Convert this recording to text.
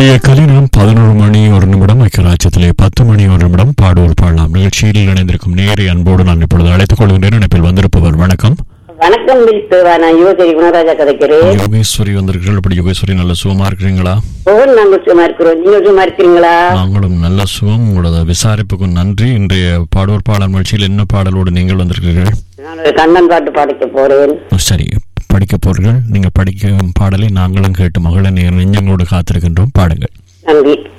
நிலைய கலினம் பதினோரு மணி ஒரு நிமிடம் ஐக்கியராஜ்யத்திலே பத்து மணி ஒரு நிமிடம் பாடுவோர் பாடலாம் நிகழ்ச்சியில் இணைந்திருக்கும் நேரை அன்போடு நான் இப்பொழுது அழைத்துக் கொள்கின்றேன் இணைப்பில் வந்திருப்பவர் வணக்கம் வணக்கம் பில்பேவா நான் யுவகரி குணராஜா கதைக்கிறேன் யோகேஸ்வரி வந்திருக்கிறீர்கள் இப்படி யோகேஸ்வரி நல்ல சுகமா இருக்கிறீங்களா ஓ நாங்க சும்மா இருக்கிறோம் நீங்க சும்மா இருக்கிறீங்களா நாங்களும் நல்ல சுகம் உங்களோட விசாரிப்புக்கு நன்றி இன்றைய பாடுவோர் பாடல் நிகழ்ச்சியில் என்ன பாடலோடு நீங்கள் வந்திருக்கிறீர்கள் நான் ஒரு கண்ணன் பாட்டு பாடிக்க போறேன் சரி படிக்க போறீர்கள் நீங்க படிக்கும் பாடலை நாங்களும் கேட்டு மகள நெஞ்சங்களோடு காத்திருக்கின்றோம் பாடுங்கள் நன்றி